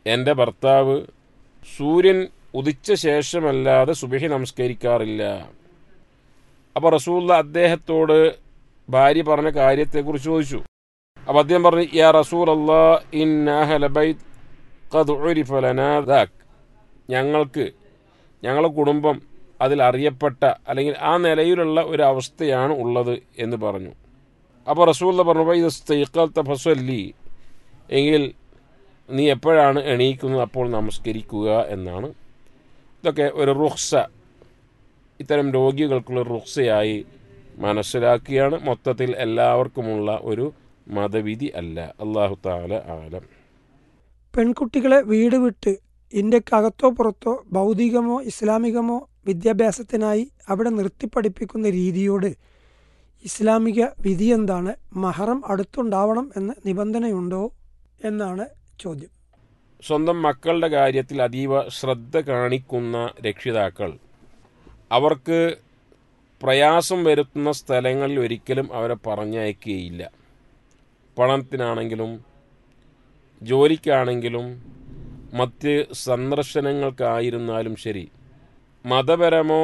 എൻ്റെ ഭർത്താവ് സൂര്യൻ ഉദിച്ച ശേഷമല്ലാതെ സുബഹി നമസ്കരിക്കാറില്ല അപ്പോൾ റസൂല്ല അദ്ദേഹത്തോട് ഭാര്യ പറഞ്ഞ കാര്യത്തെക്കുറിച്ച് ചോദിച്ചു അപ്പോൾ അദ്ദേഹം പറഞ്ഞു യാ റസൂൽ അല്ലാ ഇന്നാഹലബൈ ഞങ്ങൾക്ക് ഞങ്ങളുടെ കുടുംബം അതിൽ അറിയപ്പെട്ട അല്ലെങ്കിൽ ആ നിലയിലുള്ള ഒരു അവസ്ഥയാണ് ഉള്ളത് എന്ന് പറഞ്ഞു അപ്പോൾ റസൂല്ല പറഞ്ഞു ഇത് സ്തൈക്കൽത്ത ഫസല്ലി എങ്കിൽ നീ എപ്പോഴാണ് എണീക്കുന്നത് അപ്പോൾ നമസ്കരിക്കുക എന്നാണ് ഇതൊക്കെ ഒരു റുഹ്സ ഇത്തരം രോഗികൾക്കുള്ള റുഹ്സയായി മനസ്സിലാക്കിയാണ് മൊത്തത്തിൽ എല്ലാവർക്കുമുള്ള ഒരു മതവിധി അല്ല അള്ളാഹു താല ആലം പെൺകുട്ടികളെ വീട് വിട്ട് ഇന്ത്യക്കകത്തോ പുറത്തോ ഭൗതികമോ ഇസ്ലാമികമോ വിദ്യാഭ്യാസത്തിനായി അവിടെ നിർത്തിപ്പഠിപ്പിക്കുന്ന രീതിയോട് ഇസ്ലാമിക വിധി എന്താണ് മഹറം അടുത്തുണ്ടാവണം എന്ന നിബന്ധനയുണ്ടോ എന്നാണ് ചോദ്യം സ്വന്തം മക്കളുടെ കാര്യത്തിൽ അതീവ ശ്രദ്ധ കാണിക്കുന്ന രക്ഷിതാക്കൾ അവർക്ക് പ്രയാസം വരുത്തുന്ന സ്ഥലങ്ങളിൽ ഒരിക്കലും അവരെ പറഞ്ഞയക്കുകയില്ല പണത്തിനാണെങ്കിലും ജോലിക്കാണെങ്കിലും മറ്റ് സന്ദർശനങ്ങൾക്കായിരുന്നാലും ശരി മതപരമോ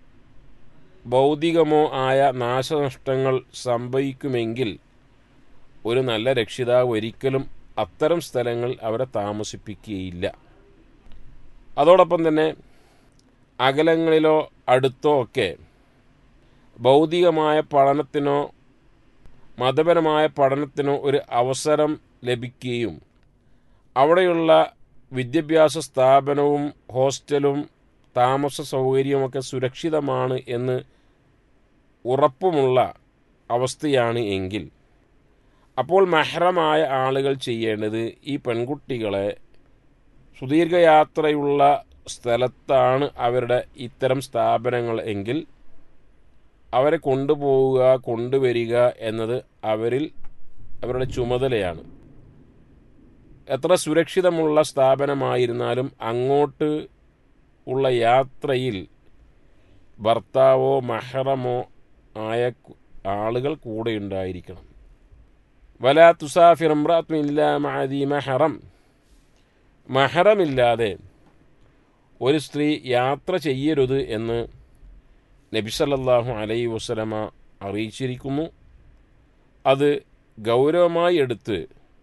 ഭൗതികമോ ആയ നാശനഷ്ടങ്ങൾ സംഭവിക്കുമെങ്കിൽ ഒരു നല്ല രക്ഷിതാവ് ഒരിക്കലും അത്തരം സ്ഥലങ്ങളിൽ അവരെ താമസിപ്പിക്കുകയില്ല അതോടൊപ്പം തന്നെ അകലങ്ങളിലോ അടുത്തോ ഒക്കെ ഭൗതികമായ പഠനത്തിനോ മതപരമായ പഠനത്തിനോ ഒരു അവസരം ലഭിക്കുകയും അവിടെയുള്ള വിദ്യാഭ്യാസ സ്ഥാപനവും ഹോസ്റ്റലും താമസ സൗകര്യവുമൊക്കെ സുരക്ഷിതമാണ് എന്ന് ഉറപ്പുമുള്ള അവസ്ഥയാണ് എങ്കിൽ അപ്പോൾ മെഹ്റമായ ആളുകൾ ചെയ്യേണ്ടത് ഈ പെൺകുട്ടികളെ സുദീർഘയാത്രയുള്ള സ്ഥലത്താണ് അവരുടെ ഇത്തരം സ്ഥാപനങ്ങൾ എങ്കിൽ അവരെ കൊണ്ടുപോവുക കൊണ്ടുവരിക എന്നത് അവരിൽ അവരുടെ ചുമതലയാണ് എത്ര സുരക്ഷിതമുള്ള സ്ഥാപനമായിരുന്നാലും അങ്ങോട്ട് ഉള്ള യാത്രയിൽ ഭർത്താവോ മഹറമോ ആയ ആളുകൾ കൂടെ ഉണ്ടായിരിക്കണം വല തുസാഫിർ ഇല്ല മഅദി മഹറം മഹറമില്ലാതെ ഒരു സ്ത്രീ യാത്ര ചെയ്യരുത് എന്ന് നബിസല്ലാഹു അലൈ വസ്ലമ അറിയിച്ചിരിക്കുന്നു അത് ഗൗരവമായി എടുത്ത്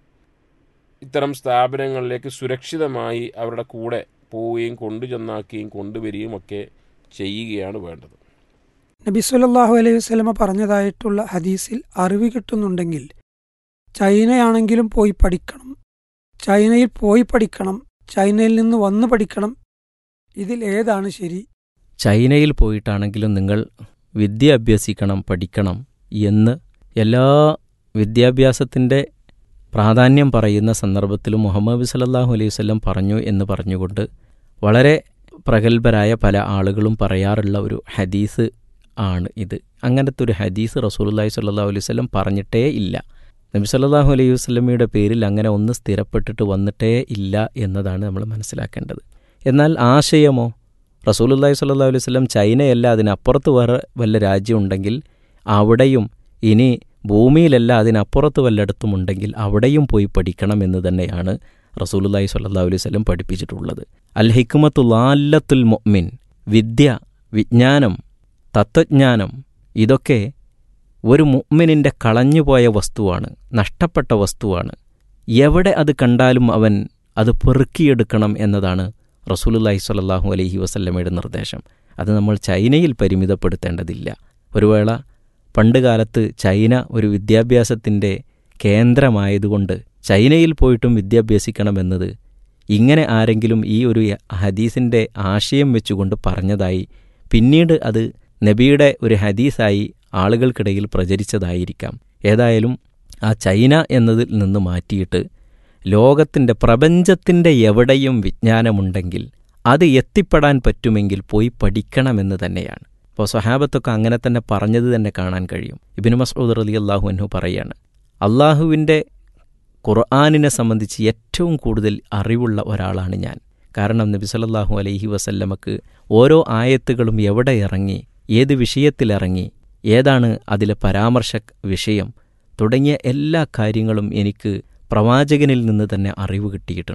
ഇത്തരം സ്ഥാപനങ്ങളിലേക്ക് സുരക്ഷിതമായി അവരുടെ കൂടെ പോവുകയും കൊണ്ടുചെന്നാക്കുകയും കൊണ്ടുവരികയും ഒക്കെ ചെയ്യുകയാണ് വേണ്ടത് നബി സല്ലല്ലാഹു അലൈഹി വസല്ലമ പറഞ്ഞതായിട്ടുള്ള ഹദീസിൽ അറിവ് കിട്ടുന്നുണ്ടെങ്കിൽ ചൈനയാണെങ്കിലും പോയി പഠിക്കണം ചൈനയിൽ പോയി പഠിക്കണം ചൈനയിൽ നിന്ന് വന്ന് പഠിക്കണം ഇതിൽ ഏതാണ് ശരി ചൈനയിൽ പോയിട്ടാണെങ്കിലും നിങ്ങൾ വിദ്യ അഭ്യസിക്കണം പഠിക്കണം എന്ന് എല്ലാ വിദ്യാഭ്യാസത്തിൻ്റെ പ്രാധാന്യം പറയുന്ന സന്ദർഭത്തിലും മുഹമ്മദ് സല്ലല്ലാഹു അലൈഹി വസല്ലം പറഞ്ഞു എന്ന് പറഞ്ഞുകൊണ്ട് വളരെ പ്രഗത്ഭരായ പല ആളുകളും പറയാറുള്ള ഒരു ഹദീസ് ആണ് ഇത് അങ്ങനത്തെ ഒരു ഹദീസ് റസൂലുള്ളാഹി സ്വല്ലല്ലാഹു അലൈഹി വസല്ലം പറഞ്ഞിട്ടേ ഇല്ല നബി സല്ലല്ലാഹു അലൈഹി വസല്ലമയുടെ പേരിൽ അങ്ങനെ ഒന്ന് സ്ഥിരപ്പെട്ടിട്ട് വന്നിട്ടേ ഇല്ല എന്നതാണ് നമ്മൾ മനസ്സിലാക്കേണ്ടത് എന്നാൽ ആശയമോ റസൂലുള്ളാഹി സ്വല്ലല്ലാഹു അലൈഹി വസല്ലം ചൈനയല്ല അതിനപ്പുറത്ത് വേറെ വല്ല രാജ്യമുണ്ടെങ്കിൽ അവിടെയും ഇനി ഭൂമിയിലല്ല അതിനപ്പുറത്ത് വല്ലയിടത്തും ഉണ്ടെങ്കിൽ അവിടെയും പോയി പഠിക്കണം എന്ന് തന്നെയാണ് റസൂലുള്ളാഹി സ്വല്ലല്ലാഹു അലൈഹി വസല്ലം പഠിപ്പിച്ചിട്ടുള്ളത് അൽ ഹിക്മത്തു ലാല്ലത്തുൽ മുഅ്മിൻ വിദ്യ വിജ്ഞാനം തത്വജ്ഞാനം ഇതൊക്കെ ഒരു മുഅ്മിനിൻ്റെ കളഞ്ഞുപോയ വസ്തുവാണ് നഷ്ടപ്പെട്ട വസ്തുവാണ് എവിടെ അത് കണ്ടാലും അവൻ അത് പെറുക്കിയെടുക്കണം എന്നതാണ് റസൂലുല്ലാഹി സ്വല്ലല്ലാഹു അലൈഹി വസല്ലമയുടെ നിർദ്ദേശം അത് നമ്മൾ ചൈനയിൽ പരിമിതപ്പെടുത്തേണ്ടതില്ല ഒരു വേള പണ്ട് കാലത്ത് ചൈന ഒരു വിദ്യാഭ്യാസത്തിൻ്റെ കേന്ദ്രമായതുകൊണ്ട് ചൈനയിൽ പോയിട്ടും വിദ്യാഭ്യസിക്കണമെന്നത് ഇങ്ങനെ ആരെങ്കിലും ഈ ഒരു ഹദീസിൻ്റെ ആശയം വെച്ചുകൊണ്ട് പറഞ്ഞതായി പിന്നീട് അത് നബിയുടെ ഒരു ഹദീസായി ആളുകൾക്കിടയിൽ പ്രചരിച്ചതായിരിക്കാം ഏതായാലും ആ ചൈന എന്നതിൽ നിന്ന് മാറ്റിയിട്ട് ലോകത്തിൻ്റെ പ്രപഞ്ചത്തിൻ്റെ എവിടെയും വിജ്ഞാനമുണ്ടെങ്കിൽ അത് എത്തിപ്പെടാൻ പറ്റുമെങ്കിൽ പോയി പഠിക്കണമെന്ന് തന്നെയാണ് അപ്പോൾ സ്വഹാബത്തൊക്കെ അങ്ങനെ തന്നെ പറഞ്ഞത് തന്നെ കാണാൻ കഴിയും ഇബിന് മസൂദ് അലി അള്ളാഹു അൻഹു പറയാണ് അള്ളാഹുവിൻ്റെ ഖുർആാനിനെ സംബന്ധിച്ച് ഏറ്റവും കൂടുതൽ അറിവുള്ള ഒരാളാണ് ഞാൻ കാരണം നബി സല്ലല്ലാഹു അലൈഹി വസല്ലമക്ക് ഓരോ ആയത്തുകളും എവിടെ ഇറങ്ങി ഏത് വിഷയത്തിലിറങ്ങി ഏതാണ് അതിലെ പരാമർശ വിഷയം തുടങ്ങിയ എല്ലാ കാര്യങ്ങളും എനിക്ക് പ്രവാചകനിൽ നിന്ന് തന്നെ അറിവ് കിട്ടിയിട്ടുണ്ട്